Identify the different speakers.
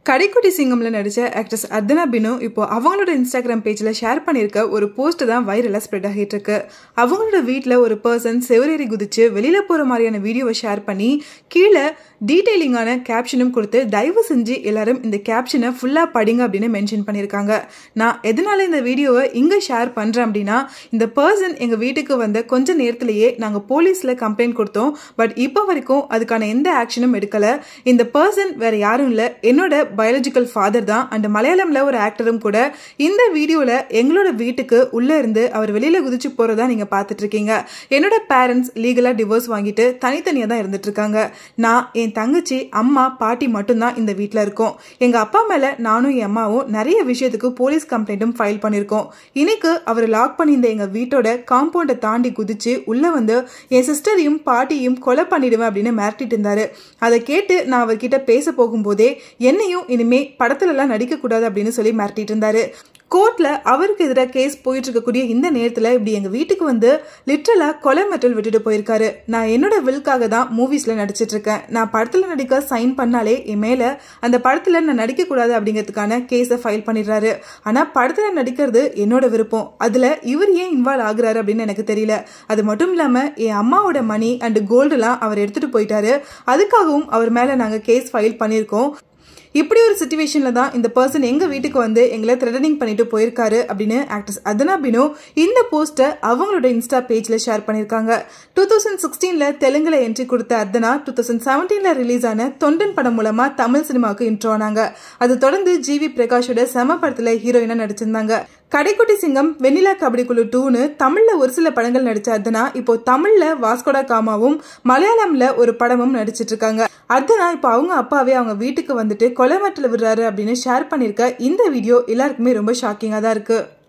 Speaker 1: கடைக்குட்டி சிங்கம்ல நடிச்ச ஆக்ட்ரஸ் அர்தனா பினு இப்போ அவங்களோட இன்ஸ்டாகிராம் பேஜ்ல ஷேர் பண்ணியிருக்க ஒரு போஸ்ட் தான் வைரலா ஸ்ப்ரெட் ஆகிட்டு இருக்கு அவங்களோட வீட்டில் ஒரு பர்சன் செவரேறி குதிச்சு வெளியில போற மாதிரியான வீடியோவை ஷேர் பண்ணி கீழே டீடைலிங்கான கேப்ஷனும் கொடுத்து தயவு செஞ்சு எல்லாரும் இந்த கேப்ஷனை ஃபுல்லா படிங்க அப்படின்னு மென்ஷன் பண்ணியிருக்காங்க நான் எதனால இந்த வீடியோவை இங்க ஷேர் பண்றேன் அப்படின்னா இந்த பர்சன் எங்க வீட்டுக்கு வந்த கொஞ்ச நேரத்திலேயே நாங்க போலீஸ்ல கம்ப்ளைண்ட் கொடுத்தோம் பட் இப்போ வரைக்கும் அதுக்கான எந்த ஆக்ஷனும் எடுக்கல இந்த பர்சன் வேற யாரும் இல்ல என்னோட பயாலஜிக்கல் ஃபாதர் தான் அண்ட் மலையாளம்ல ஒரு ஆக்டரும் கூட இந்த வீடியோல எங்களோட வீட்டுக்கு உள்ள இருந்து அவர் வெளியில குதிச்சு போறதா நீங்க பாத்துட்டு இருக்கீங்க என்னோட பேரண்ட்ஸ் லீகலா டிவோர்ஸ் வாங்கிட்டு தனித்தனியா தான் இருந்துட்டு இருக்காங்க நான் என் தங்கச்சி அம்மா பாட்டி மட்டும்தான் இந்த வீட்டில் இருக்கோம் எங்க அப்பா மேல நானும் என் அம்மாவும் நிறைய விஷயத்துக்கு போலீஸ் கம்ப்ளைண்ட்டும் ஃபைல் பண்ணியிருக்கோம் இன்னைக்கு அவர் லாக் பண்ணியிருந்த எங்க வீட்டோட காம்பவுண்டை தாண்டி குதிச்சு உள்ள வந்து என் சிஸ்டரையும் பாட்டியும் கொலை பண்ணிடுவேன் அப்படின்னு மிரட்டிட்டு இருந்தாரு அதை கேட்டு நான் அவர்கிட்ட பேச போகும்போதே என்னையும் இனிமே படத்துல எல்லாம் நடிக்க கூடாது அப்படின்னு சொல்லி மிரட்டிட்டு இருந்தாரு கோர்ட்ல அவருக்கு எதிராக கேஸ் போயிட்டு இருக்கக்கூடிய இந்த நேரத்துல இப்படி எங்க வீட்டுக்கு வந்து லிட்ரலா கொலை மெட்டல் விட்டுட்டு போயிருக்காரு நான் என்னோட வில்காக தான் மூவிஸ்ல நடிச்சிட்டு இருக்கேன் நான் படத்துல நடிக்க சைன் பண்ணாலே என் மேல அந்த படத்துல நான் நடிக்க கூடாது அப்படிங்கிறதுக்கான கேஸை ஃபைல் பண்ணிடுறாரு ஆனா படத்துல நடிக்கிறது என்னோட விருப்பம் அதுல இவர் ஏன் இன்வால்வ் ஆகுறாரு அப்படின்னு எனக்கு தெரியல அது மட்டும் இல்லாம என் அம்மாவோட மணி அண்ட் கோல்டுலாம் அவர் எடுத்துட்டு போயிட்டாரு அதுக்காகவும் அவர் மேல நாங்க கேஸ் ஃபைல் பண்ணியிருக்கோம் இப்படி ஒரு சுச்சுவேஷன்ல தான் இந்த பர்சன் எங்க வீட்டுக்கு வந்து எங்களை த்ரெட்டனிங் பண்ணிட்டு போயிருக்காரு அப்படின்னு ஆக்ட்ரஸ் அதனா பினோ இந்த போஸ்டை அவங்களோட இன்ஸ்டா பேஜ்ல ஷேர் பண்ணிருக்காங்க டூ தௌசண்ட் சிக்ஸ்டீன்ல தெலுங்குல என்ட்ரி கொடுத்த அர்த்தனா டூ தௌசண்ட் செவன்டீன்ல ரிலீஸ் ஆன தொண்டன் படம் மூலமா தமிழ் சினிமாவுக்கு இன்ட்ரோ ஆனாங்க அது தொடர்ந்து ஜி வி பிரகாஷோட செம படத்துல ஹீரோயினா நடிச்சிருந்தாங்க கடைக்குட்டி சிங்கம் வெண்ணிலா கபடி குழு டூன்னு தமிழ்ல ஒரு சில படங்கள் நடிச்ச அர்த்தனா இப்போ தமிழ்ல வாஸ்கோடா காமாவும் மலையாளம்ல ஒரு படமும் நடிச்சிட்டு இருக்காங்க அர்த்தனா இப்போ அவங்க அப்பாவே அவங்க வீட்டுக்கு வந்துட்டு கொலை மட்டில் விடுறாரு அப்படின்னு ஷேர் பண்ணிருக்க இந்த வீடியோ எல்லாருக்குமே ரொம்ப ஷாக்கிங்கா தான் இருக்கு